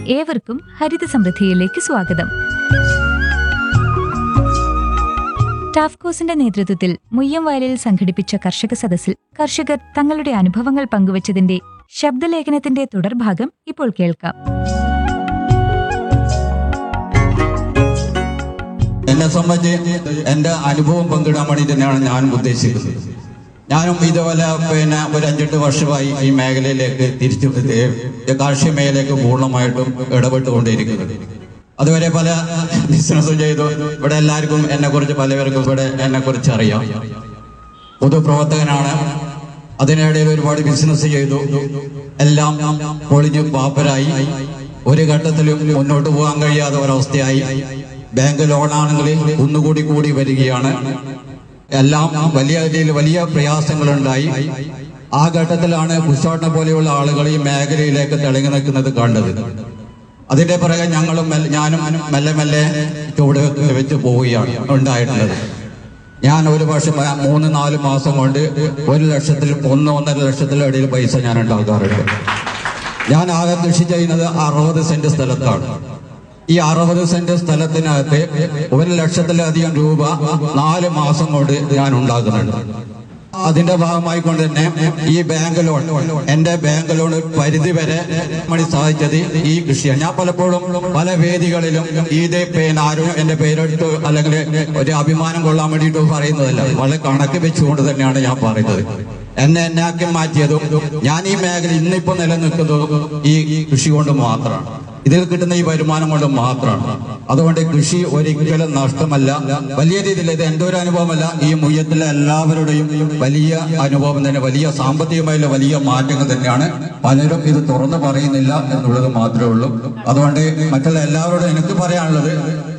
ഏവർക്കും ഹരിത സമൃദ്ധിയിലേക്ക് സ്വാഗതം ടാഫ്കോസിന്റെ നേതൃത്വത്തിൽ മുയ്യംവയലിൽ സംഘടിപ്പിച്ച കർഷക സദസ്സിൽ കർഷകർ തങ്ങളുടെ അനുഭവങ്ങൾ പങ്കുവച്ചതിന്റെ ശബ്ദലേഖനത്തിന്റെ തുടർഭാഗം ഇപ്പോൾ കേൾക്കാം എന്നെ സംബന്ധിച്ച് എന്റെ അനുഭവം പങ്കിടാൻ വേണ്ടി തന്നെയാണ് ഞാനും ഉദ്ദേശിക്കുന്നത് ഞാനും ഇതുപോലെ പിന്നെ ഒരു അഞ്ചെട്ട് വർഷമായി ഈ മേഖലയിലേക്ക് തിരിച്ചു ഈ കാർഷിക മേഖലയിലേക്ക് പൂർണ്ണമായിട്ടും ഇടപെട്ടുകൊണ്ടിരിക്കുന്നത് അതുവരെ പല ബിസിനസ്സും ചെയ്തു ഇവിടെ എല്ലാവർക്കും എന്നെ കുറിച്ച് പലവർക്കും ഇവിടെ എന്നെ കുറിച്ച് അറിയാം പൊതുപ്രവർത്തകനാണ് അതിനിടയിൽ ഒരുപാട് ബിസിനസ് ചെയ്തു എല്ലാം പൊളിഞ്ഞു പാപ്പരായി ഒരു ഘട്ടത്തിലും മുന്നോട്ട് പോകാൻ കഴിയാത്ത ഒരവസ്ഥയായി ബാങ്ക് ലോണാണെങ്കിൽ ഒന്നുകൂടി കൂടി വരികയാണ് എല്ലാം വലിയ രീതിയിൽ വലിയ പ്രയാസങ്ങളുണ്ടായി ആ ഘട്ടത്തിലാണ് കുശോട്ടനെ പോലെയുള്ള ആളുകൾ ഈ മേഖലയിലേക്ക് തിളങ്ങി നിൽക്കുന്നത് കണ്ടത് അതിന്റെ പിറകെ ഞങ്ങളും മെല്ലെ- ഞാനും മെല്ലെ മെല്ലെ ചുവട് വെച്ച് പോവുകയാണ് ഉണ്ടായിട്ടുള്ളത് ഞാൻ ഒരു വർഷം ആ, മൂന്ന് നാല് മാസം കൊണ്ട് ഒരു ലക്ഷത്തിൽ ഒന്ന് ഒന്നര ലക്ഷത്തിലിടയിൽ പൈസ ഞാൻ ഉണ്ടാക്കാറുണ്ട് ഞാൻ ആകെ കൃഷി ചെയ്യുന്നത് അറുപത് സെന്റ് സ്ഥലത്താണ് ഈ അറുപത് സെന്റ് സ്ഥലത്തിനകത്ത് ഒരു ലക്ഷത്തിലധികം രൂപ നാല് മാസം കൊണ്ട് ഞാൻ ഉണ്ടാക്കുന്നുണ്ട് അതിന്റെ ഭാഗമായി കൊണ്ട് തന്നെ ഈ ബാങ്ക് ലോൺ എന്റെ ബാങ്ക് ലോൺ ഒരു പരിധി വരെ മണി സാധിച്ചത് ഈ കൃഷിയാണ് ഞാൻ പലപ്പോഴും പല വേദികളിലും ഇത് പിന്നെ ആരും എന്റെ പേരെടുത്ത് അല്ലെങ്കിൽ ഒരു അഭിമാനം കൊള്ളാൻ വേണ്ടിയിട്ട് പറയുന്നതല്ല വളരെ കണക്ക് വെച്ചുകൊണ്ട് തന്നെയാണ് ഞാൻ പറയുന്നത് എന്നെ എന്നാക്കി മാറ്റിയതും ഞാൻ ഈ മേഖല ഇന്നിപ്പോ നിലനിൽക്കുന്നതും ഈ കൃഷി കൊണ്ട് മാത്രമാണ് ഇതിൽ കിട്ടുന്ന ഈ വരുമാനം കൊണ്ട് മാത്രമാണ് അതുകൊണ്ട് കൃഷി ഒരിക്കലും നഷ്ടമല്ല വലിയ രീതിയിൽ ഇത് എന്റെ ഒരു അനുഭവമല്ല ഈ മുയ്യത്തിലെ എല്ലാവരുടെയും വലിയ അനുഭവം തന്നെ വലിയ സാമ്പത്തികമായുള്ള വലിയ മാറ്റങ്ങൾ തന്നെയാണ് പലരും ഇത് തുറന്നു പറയുന്നില്ല എന്നുള്ളത് മാത്രമേ ഉള്ളൂ അതുകൊണ്ട് മറ്റുള്ള എല്ലാവരോടും എനിക്ക് പറയാനുള്ളത്